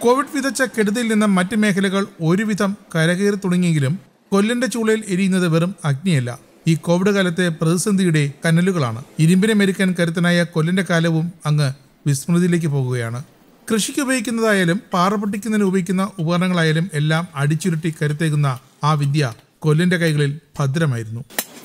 Covid വിതച്ച കെടുതിയിൽ നിന്ന് മറ്റ് മേഖലകൾ ഒരുവിധം കരകയറി തുടങ്ങിയെങ്കിലും കൊല്ലന്റെ ചൂളയിൽ എരിയുന്നത് വെറും അഗ്നിയല്ല ഈ കോവിഡ് കാലത്തെ പ്രതിസന്ധിയുടെ കനലുകളാണ് ഇരുമ്പിനെ മെരുക്കാൻ കരുത്തനായ കൊല്ലന്റെ കാലവും അങ്ങ് വിസ്മൃതിയിലേക്ക് പോകുകയാണ് കൃഷിക്ക് ഉപയോഗിക്കുന്നതായാലും പാറ പൊട്ടിക്കുന്നതിന് ഉപയോഗിക്കുന്ന ഉപകരണങ്ങളായാലും എല്ലാം അടിച്ചുരുട്ടി കരുത്തേകുന്ന ആ വിദ്യ കൊല്ലന്റെ കൈകളിൽ ഭദ്രമായിരുന്നു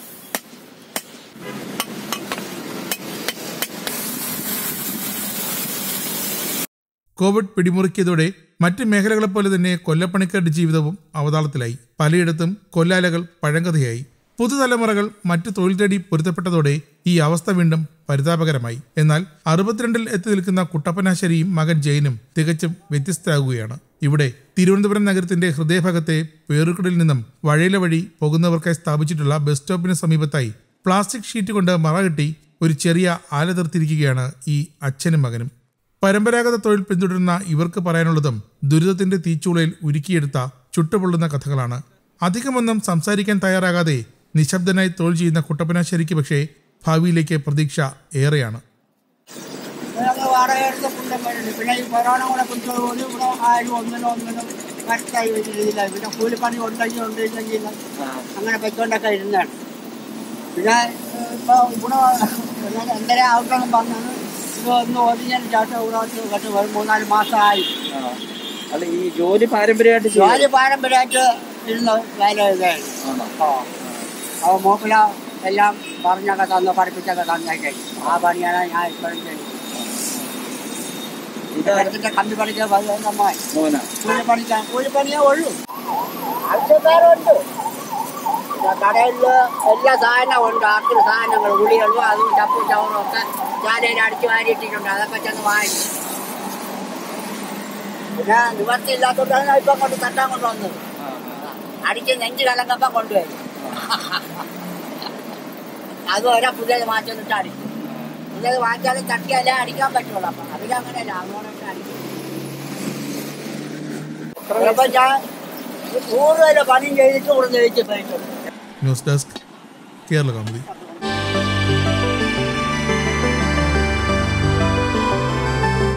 കോവിഡ് പിടിമുറുക്കിയതോടെ മറ്റ് മേഖലകളെപ്പോലെ തന്നെ കൊല്ലപ്പണിക്കാരുടെ ജീവിതവും അവതാളത്തിലായി പലയിടത്തും കൊല്ലാലകൾ പഴങ്കഥയായി പുതുതലമുറകൾ മറ്റു തൊഴിൽ തേടി പൊരുത്തപ്പെട്ടതോടെ ഈ അവസ്ഥ വീണ്ടും പരിതാപകരമായി എന്നാൽ അറുപത്തിരണ്ടിൽ എത്തി നിൽക്കുന്ന കുട്ടപ്പനാശ്ശേരിയും മകൻ ജയനും തികച്ചും വ്യത്യസ്തരാകുകയാണ് ഇവിടെ തിരുവനന്തപുരം നഗരത്തിന്റെ ഹൃദയഭാഗത്തെ പേറുകടലിൽ നിന്നും വഴയില വഴി പോകുന്നവർക്കായി സ്ഥാപിച്ചിട്ടുള്ള ബസ് സ്റ്റോപ്പിന് സമീപത്തായി പ്ലാസ്റ്റിക് ഷീറ്റ് കൊണ്ട് മറ കെട്ടി ഒരു ചെറിയ ആല തീർത്തിരിക്കുകയാണ് ഈ അച്ഛനും മകനും പരമ്പരാഗത തൊഴിൽ പിന്തുടരുന്ന ഇവർക്ക് പറയാനുള്ളതും ദുരിതത്തിന്റെ തീച്ചൂളയിൽ ഉരുക്കിയെടുത്ത ചുട്ടുപൊള്ളുന്ന കഥകളാണ് അധികമൊന്നും സംസാരിക്കാൻ തയ്യാറാകാതെ നിശബ്ദനായി തൊഴിൽ ചെയ്യുന്ന കുട്ടപ്പനാശ്ശേരിക്ക് പക്ഷേ ഭാവിയിലേക്ക് പ്രതീക്ഷ ഏറെയാണ് ഞങ്ങൾ വാടക എടുത്ത് കുണ്ടം വരുന്നുണ്ട് പിന്നെ ഈ കൊറോണ കൂടെ പിടിച്ചത് പോലും ഇവിടെ ആരും ഒന്നിനും ഒന്നിനും കറക്റ്റായി വെച്ചിട്ടില്ല പിന്നെ കൂലിപ്പണി ഉണ്ടെങ്കിൽ ഉണ്ടില്ലെങ്കിൽ അങ്ങനെ വെച്ചോണ്ടൊക്കെ ഇരുന്നാണ് പിന്നെ ഇപ്പോൾ ഇവിടെ എന്തര ഔട്ടെന്നും പറഞ്ഞാണ് ഇത് ഒന്ന് ഒറിജിനൽ ചാട്ടം ഇവിടെ വന്ന് കെട്ട് ഒരു മൂന്നാല് മാസമായി അല്ല ഈ ജോലി പാരമ്പര്യമായിട്ട് ചെയ്യുക ജോലി പാരമ്പര്യമായിട്ട് ഇരുന്ന വേല ഇതായിരുന്നു ആണോ അപ്പോൾ മൂപ്പില എല്ലാം പറഞ്ഞൊക്കെ തന്നു പഠിപ്പിച്ചൊക്കെ തന്നേക്കെ ആ പണിയാണ് ഞാൻ ഇപ്പോഴും ചെയ്യുന്നത് ഇത് പഠിച്ചിട്ട് കമ്പി പണിക്ക് പതിനൊന്നമായി മോനാ കൂലിപ്പണിക്കാൻ കൂലിപ്പണിയേ ഉള്ളൂ ആവശ്യക്കാരുണ്ട് പിന്നെ കടയിൽ എല്ലാ സാധനവും ഉണ്ട് ആക്കുന്ന സാധനങ്ങൾ ഉള്ളികളും അതും ചപ്പും ചവറും ഒക്കെ ചാലയിൽ അടിച്ചു വാരിയിട്ടിട്ടുണ്ട് അതൊക്കെ ചെന്ന് വാങ്ങി പിന്നെ നിവർത്തി ഇല്ലാത്തതുകൊണ്ടാണ് ഇപ്പം കൊണ്ട് തട്ടാൻ കൊണ്ടുവന്നത് അടിച്ച് നെഞ്ച് കലങ്ങപ്പം കൊണ്ടുവരും അത് ഓരോ പുതിയത് മാറ്റൊന്നിട്ട് അടിക്കും പുതിയത് മാറ്റാലും തട്ടിയാലേ അടിക്കാൻ പറ്റുള്ളൂ അപ്പം അതിലങ്ങനെയല്ല അങ്ങോട്ട് അടിക്കും ചിലപ്പോൾ ഞാൻ നൂറ് വരെ പണിയും ചെയ്തിട്ട് ഇവിടെ ജയിച്ച് പോയിട്ടുണ്ട് ന്യൂസ് ഡെസ്ക് കേരള കൗമുദി